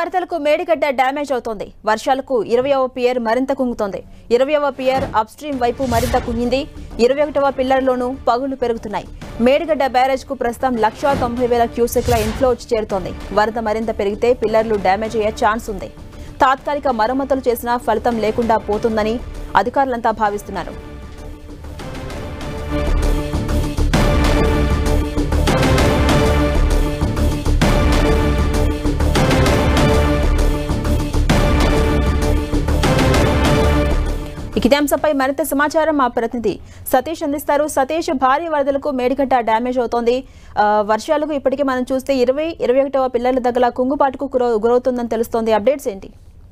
వరదలకు మేడిగడ్డ డ్యామేజ్ అవుతోంది వర్షాలకు ఇరవయవ పియర్ మరింత కుంగుతోంది ఇరవయవ పియర్ అప్ స్ట్రీమ్ వైపు మరింత కుంగింది ఇరవై ఒకటవ పిల్లర్లోనూ పగుళ్లు పెరుగుతున్నాయి మేడిగడ్డ బ్యారేజ్ కు ప్రస్తుతం లక్షా తొంభై వేల క్యూసెక్ల ఇన్ఫ్లో వచ్చి చేరుతోంది వరద మరింత పెరిగితే పిల్లర్లు డ్యామేజ్ అయ్యే ఛాన్స్ ఉంది తాత్కాలిక మరమ్మతులు చేసినా ఫలితం లేకుండా పోతుందని అధికారులంతా భావిస్తున్నారు ఇక ఇదే అంశంపై మరింత సమాచారం మా ప్రతినిధి సతీష్ అందిస్తారు సతీష్ భారీ వరదలకు మేడిగడ్డ డ్యామేజ్ అవుతోంది ఆ, వర్షాలకు ఇప్పటికే మనం చూస్తే ఇరవై ఇరవై ఒకటవ పిల్లల దగ్గర కుంగుపాటుకు గురవు- గురవుతుందని తెలుస్తోంది అప్డేట్స్ ఏంటి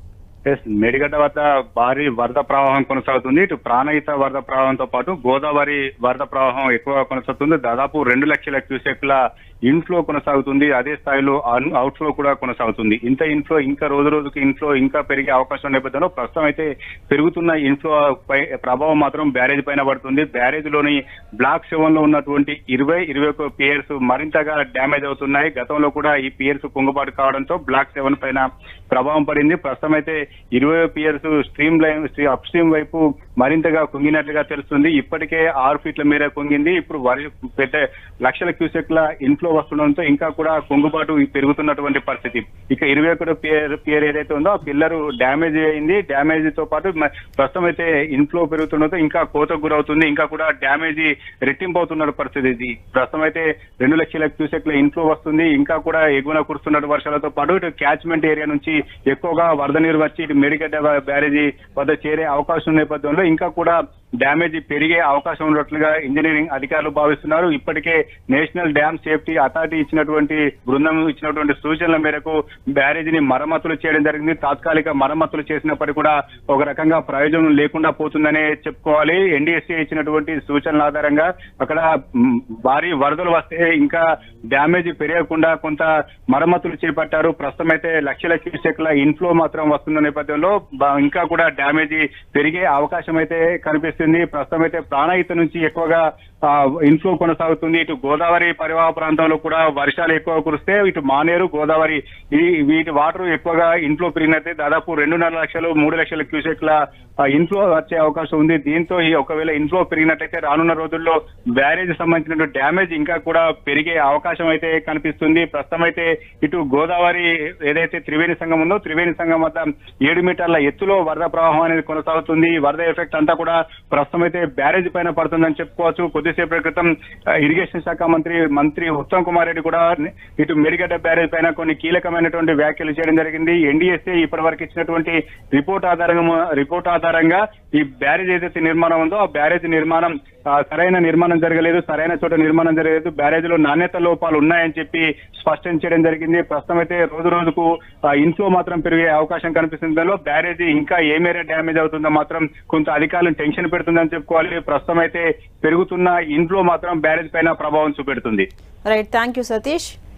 ఎస్ మేడిగడ్డ వద్ద భారీ వరద ప్రవాహం కొనసాగుతుంది ఇటు ప్రాణహిత వరద ప్రవాహంతో పాటు గోదావరి వరద ప్రవాహం ఎక్కువగా కొనసాగుతుంది దాదాపు రెండు లక్షల క్యూసెక్ల ఇన్ఫ్లో కొనసాగుతుంది అదే స్థాయిలో అవుట్ ఫ్లో కూడా కొనసాగుతుంది ఇంత ఇన్ఫ్లో ఇంకా రోజు రోజుకి ఇన్ఫ్లో ఇంకా పెరిగే అవకాశం నేపథ్యంలో ప్రస్తుతం అయితే పెరుగుతున్న ఇన్ఫ్లో పై ప్రభావం మాత్రం బ్యారేజ్ పైన పడుతుంది బ్యారేజ్ లోని బ్లాక్ సెవెన్ లో ఉన్నటువంటి ఇరవై ఇరవై ఒక పియర్స్ మరింతగా డ్యామేజ్ అవుతున్నాయి గతంలో కూడా ఈ పియర్స్ కుంగుబాటు కావడంతో బ్లాక్ సెవెన్ పైన ప్రభావం పడింది ప్రస్తుతం అయితే ఇరవై piers stream line up stream వైపు మరింతగా కుంగినట్లుగా తెలుస్తుంది ఇప్పటికే ఆరు ఫీట్ల మేర కుంగింది ఇప్పుడు వరి పెద్ద లక్షల క్యూసెక్ల ఇన్ఫ్లో వస్తుండడంతో ఇంకా కూడా కుంగుబాటు పెరుగుతున్నటువంటి పరిస్థితి ఇక ఇరవై ఒకటి పియర్ పియర్ ఏదైతే ఉందో ఆ పిల్లర్ డ్యామేజ్ అయింది డ్యామేజ్ తో పాటు మ- ప్రస్తుతం అయితే ఇన్ఫ్లో పెరుగుతుండడంతో ఇంకా కోతకు గురవుతుంది ఇంకా కూడా డ్యామేజ్ రెట్టింపు అవుతున్న పరిస్థితి ఇది ప్రస్తుతం అయితే రెండు లక్షల క్యూసెక్ల ఇన్ఫ్లో వస్తుంది ఇంకా కూడా ఎగువన కురుస్తున్న వర్షాలతో పాటు ఇటు క్యాచ్మెంట్ ఏరియా నుంచి ఎక్కువగా వరద నీరు వచ్చి ఇటు మేడిగడ్డ బ్యారేజీ వద్ద చేరే అవకాశం నేపథ్యంలో ఇంకా కూడా డ్యామేజ్ పెరిగే అవకాశం ఉన్నట్లుగా ఇంజనీరింగ్ అధికారులు భావిస్తున్నారు ఇప్పటికే నేషనల్ డ్యామ్ సేఫ్టీ అథారిటీ ఇచ్చినటువంటి బృందం ఇచ్చినటువంటి సూచనల మేరకు బ్యారేజీని మరమ్మతులు చేయడం జరిగింది తాత్కాలిక మరమ్మతులు చేసినప్పటికీ కూడా ఒక రకంగా ప్రయోజనం లేకుండా పోతుందనే చెప్పుకోవాలి ఎన్డీఎస్సీ ఇచ్చినటువంటి సూచనల ఆధారంగా అక్కడ మ్, భారీ వరదలు వస్తే ఇంకా డ్యామేజ్ పెరగకుండా కొంత మరమ్మతులు చేపట్టారు ప్రస్తుతం అయితే లక్షల క్యూసెక్ల ఇన్ఫ్లో మాత్రం వస్తున్న నేపథ్యంలో బ- ఇంకా కూడా డ్యామేజ్ పెరిగే అవకాశం అయితే కనిపిస్తుంది ప్రస్తుతం అయితే ప్రాణహిత నుంచి ఎక్కువగా ఆ, ఇన్ఫ్లో కొనసాగుతుంది ఇటు గోదావరి పరివాహ ప్రాంతంలో కూడా వర్షాలు ఎక్కువ కురిస్తే ఇటు మానేరు గోదావరి ఈ వీటి వాటర్ ఎక్కువగా ఇన్ఫ్లో పెరిగినట్టే దాదాపు రెండున్నర లక్షలు మూడు లక్షల క్యూసెక్ల ఆ, ఇన్ఫ్లో వచ్చే అవకాశం ఉంది దీంతో ఈ ఒకవేళ ఇన్ఫ్లో పెరిగినట్టయితే రానున్న రోజుల్లో బ్యారేజ్ సంబంధించిన డ్యామేజ్ ఇంకా కూడా పెరిగే అవకాశం అయితే కనిపిస్తుంది ప్రస్తుతం అయితే ఇటు గోదావరి ఏదైతే త్రివేణి సంఘం ఉందో త్రివేణి సంఘం వద్ద ఏడు మీటర్ల ఎత్తులో వరద ప్రవాహం అనేది కొనసాగుతుంది ఈ వరద ఎఫెక్ట్ అంతా కూడా ప్రస్తుతం అయితే బ్యారేజ్ పైన పడుతుందని చెప్పుకోవచ్చు కొద్దిసేపటి క్రితం ఆ, ఇరిగేషన్ శాఖ మంత్రి మంత్రి ఉత్తమ్ కుమార్ రెడ్డి కూడా ఇటు మెడిగడ్డ బ్యారేజ్ పైన కొన్ని కీలకమైనటువంటి వ్యాఖ్యలు చేయడం జరిగింది ఎన్డీఎస్ఏ ఇప్పటి వరకు ఇచ్చినటువంటి రిపోర్ట్ ఆధారంగా రిపోర్ట్ ఆధారంగా ఈ బ్యారేజ్ ఏదైతే నిర్మాణం ఉందో ఆ బ్యారేజ్ నిర్మాణం ఆ, సరైన నిర్మాణం జరగలేదు సరైన చోట నిర్మాణం జరగలేదు బ్యారేజ్ లో నాణ్యత లోపాలు ఉన్నాయని చెప్పి స్పష్టం చేయడం జరిగింది ప్రస్తుతం అయితే రోజు రోజుకు ఇన్ఫ్లో మాత్రం పెరిగే అవకాశం కనిపిస్తుంది దానిలో బ్యారేజ్ ఇంకా ఏ మేర డ్యామేజ్ అవుతుందో మాత్రం కొంత అధికారులను టెన్షన్ పెడుతుందని చెప్పుకోవాలి ప్రస్తుతం అయితే పెరుగుతున్న ఇన్ఫ్లో మాత్రం బ్యారేజ్ పైన ప్రభావం చూపెడుతుంది రైట్ థ్యాంక్ యూ సతీష్